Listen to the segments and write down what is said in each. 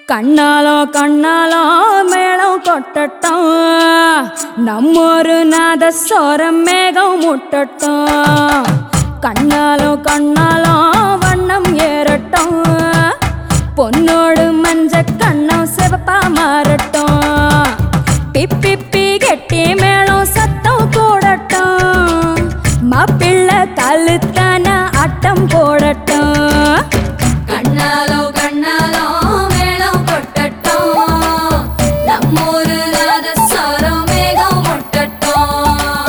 கண்ணாலோ கண்ணாலோ மேளம் கொட்டட்டும் நம்மொரு நாத சொரம் மேகம் முட்டட்டும் கண்ணாலோ கண்ணாலோ வண்ணம் ஏறட்டும் பொன்னோடு மஞ்ச கண்ணம் சிவப்பா மாறட்டும் பிப்பி கெட்டி மேளம் சத்தம் கூடட்டும் மாப்பிள்ளை கழுத்தான ஆட்டம் போடட்டும் கண்ணாலோ கண்ணாலோ மேளம் கொட்டட்டும் நம்மூரு நாதஸ்வரம் மேகம் முட்டட்டும்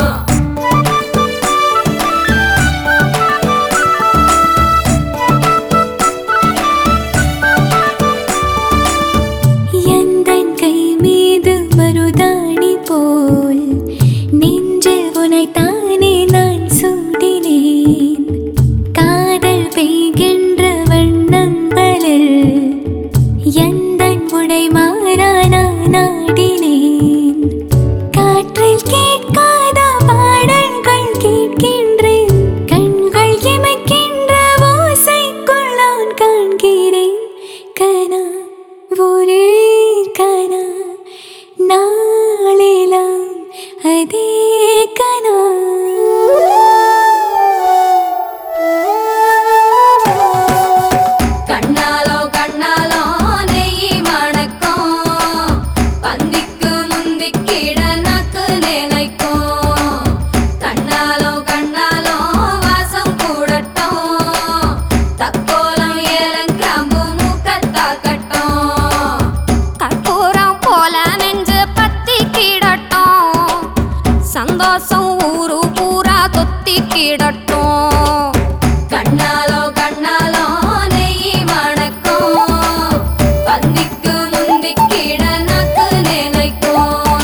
எந்தன் கை மீது மருதாணி போல் நெஞ்சில் உனைத்தானே நான் சூடினேன் காதல் பெய்கின்ற வண்ணங்களில் எந்தன் உடை மாறா நான் நாடினேன் காற்றில் கேட்காத பாடல்கள் கேட்கின்றேன் கண்கள் இமைக்கின்ற ஓசைக்குள் நான் காண்கிறேன் கனா ஒரே கனா நாளெல்லாம் அதே கனா கண்ணாலோ கண்ணாலோ நெய் மணக்கும் பந்திக்கு முந்திக்கிட நாக்கு நினைக்கும் கண்ணாலோ கண்ணாலோ வாசம் கூடட்டும் தக்கோலம் ஏலங்கிராம்பு மூக்கத்தாக்கட்டும் கற்பூரம் போல நெஞ்சு பத்தி கிடட்டும் சந்தோஷம் ஊரு பூரா தொத்தி கிடட்டும் கண்ணாலோ கண்ணாலோ நெய் மணக்கும் பந்திக்கு முந்திக்கிட நாக்கு நினைக்கும்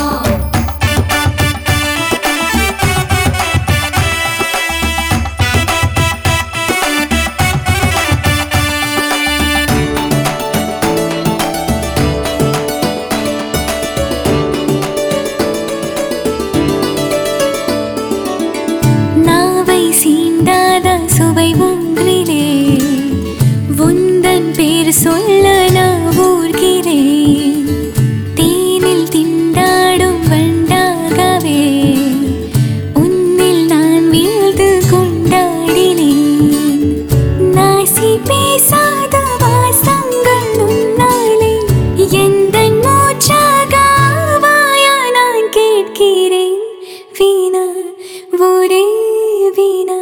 நாவை சீண்டாத சுவை ஒன்றிலே உந்தன் பேர் சொல்ல நான் ஊர்கிறேன் தேனில் திண்டாடும் வண்டாகவே உன்னில் நான் வீழ்ந்து கொண்டாடினேன் நாசி பேசாத வாசங்கள் உன்னாலே எந்தன் மூச்சாக ஆவாயா நான் கேட்கிறேன் வீணா ஒரே வீணா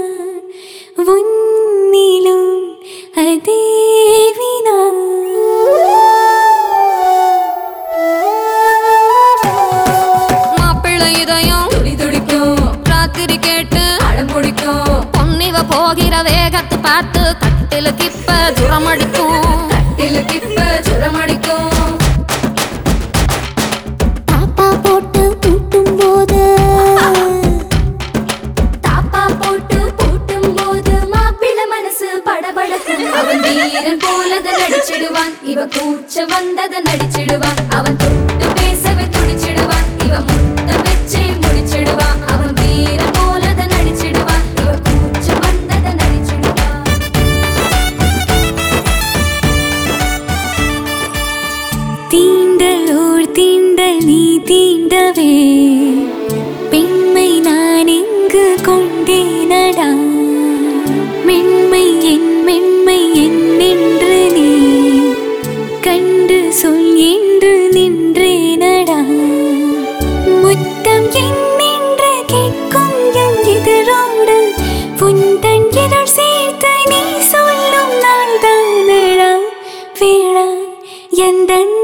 உன்னிலும் அதே வீணா மாப்பிள்ளை இதயம் துடி துடிக்கும் ராத்திரி கேட்டு அடம் பிடிக்கும் பொன்னிவ போகிற வேகத்தை பார்த்து கட்டிலுக்கு இப்ப துரமடிக்கும் திலுக்கிப்ப சுரமடிக்கும் பாப்பா போட்டு பூட்டும் போது தாப்பா போட்டு பூட்டும் போது மாப்பிள்ளை மனசு படபடக்கும் அவன் வீரன் போலத நடிச்சிடுவான் இவ கூச்ச வந்தத நடிச்சிடுவான் அவன் தொட்டு பேசவே துடிச்சிடுவான் இவ முத்த வச்சே முடிச்சிடுவான் அவன் வீரன் போலத நடிச்சிடுவான் இவ கூச்ச வந்தத நடிச்சிடுவான் தீண்டல் ஓர் தீண்டல் நீ தீண்டவே பெண்மை நான் இங்கு கொண்டேனடா மென்மை என் மென்மை என்னென்று நீ கண்டு சொல் என்று நின்றேனடா முத்தம் என்னென்று கேட்கும் என் எதிரோடு உந்தன் இதழ் சேர்த்து நீ சொல்லும் நாள் தானடா வேளா எந்தன்